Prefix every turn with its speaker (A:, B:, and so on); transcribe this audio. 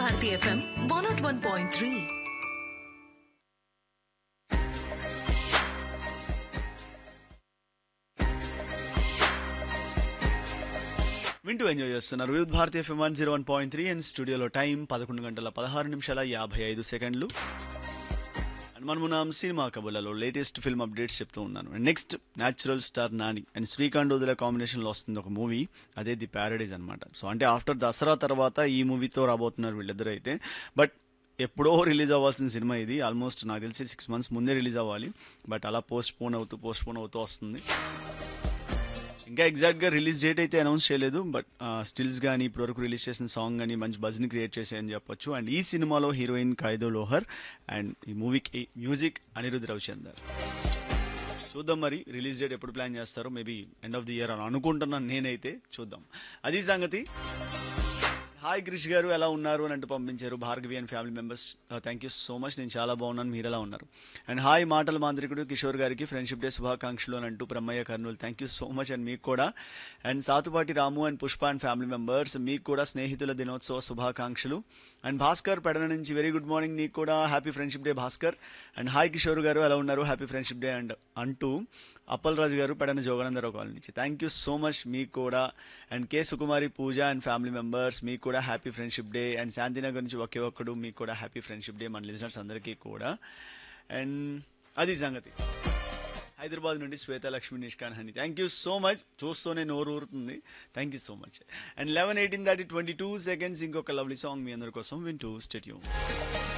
A: Bharati FM one not one point three
B: వింటూ enjoy చేస్తున్నారు వివిధ భారతీయ FM one zero one point three and స్టూడియోలో టైం పదకొండు గంటల పదహారు నిమిషాల యాభై ఐదు సెకండ్లు అండ్ మనం ఉన్నాం సినిమా కబుర్లలో లేటెస్ట్ ఫిల్మ్ అప్డేట్స్ చెప్తూ ఉన్నాను and next natural star Nani and Srikanth Odela కాంబినేషన్లో వస్తుంది ఒక మూవీ అదే ది ప్యారడైజ్ అనమాట సో అంటే ఆఫ్టర్ దసరా తర్వాత ఈ మూవీతో రాబోతున్నారు వీళ్ళిద్దరు అయితే బట్ ఎప్పుడో రిలీజ్ అవ్వాల్సిన సినిమా ఇది ఆల్మోస్ట్ నాకు తెలిసి సిక్స్ మంత్స్ ముందే రిలీజ్ అవ్వాలి బట్ అలా పోస్ట్ పోన్ అవుతూ పోస్ట్ పోన్ అవుతూ వస్తుంది ఇంకా ఎగ్జాక్ట్గా రిలీజ్ డేట్ అయితే అనౌన్స్ చేయలేదు బట్ స్టిల్స్ కానీ ఇప్పటివరకు రిలీజ్ చేసిన సాంగ్ కానీ మంచి బజ్ని క్రియేట్ చేసాయని చెప్పొచ్చు అండ్ ఈ సినిమాలో హీరోయిన్ ఖైదో లోహర్ అండ్ ఈ మూవీకి మ్యూజిక్ అనిరుద్ రవిచందర్ చూద్దాం మరి రిలీజ్ డేట్ ఎప్పుడు ప్లాన్ చేస్తారో maybe end of the year అని అనుకుంటున్నాను నేనైతే చూద్దాం అది సంగతి హాయ్ క్రిష్ గారు ఎలా ఉన్నారు అని అంటూ పంపించారు Bhargavi and family members thank you so much నేను చాలా బాగున్నాను మీరు ఎలా ఉన్నారు అండ్ హాయ్ మాటల మాంత్రికుడు కిషోర్ గారికి ఫ్రెండ్షిప్ డే శుభాకాంక్షలు అని అంటూ Brahmaiah Kurnool thank you so much and మీకు కూడా and Sathupati Ramu and Pushpa and family members మీకు కూడా స్నేహితుల దినోత్సవ శుభాకాంక్షలు అండ్ భాస్కర్ పెడన నుంచి వెరీ గుడ్ మార్నింగ్ నీకు కూడా happy friendship day Bhaskar and hi Kishore గారు ఎలా ఉన్నారు హ్యాపీ ఫ్రెండ్షిప్ డే అండ్ అంటూ అప్పల్ రాజు గారు పెడన జోగానందరావు కాలనీ నుంచి థ్యాంక్ యూ సో మచ్ మీకు కూడా and K Sukumari Pooja and family members మీకు కూడా happy friendship day and Shantinagar నుంచి ఒకే ఒక్కడు మీకు కూడా హ్యాపీ ఫ్రెండ్షిప్ డే మన లిజనర్స్ అందరికీ కూడా అండ్ అది సంగతి హైదరాబాద్ నుండి శ్వేత లక్ష్మి నిష్కాన్ హని థ్యాంక్ యూ సో మచ్ చూస్తూనే నోరు ఊరుతుంది thank you so much and eleven eighteen దాటి ట్వంటీ టూ సెకండ్స్ ఇంకొక లవ్లీ సాంగ్ మీ అందరి కోసం వింటూ స్టేట్యూన్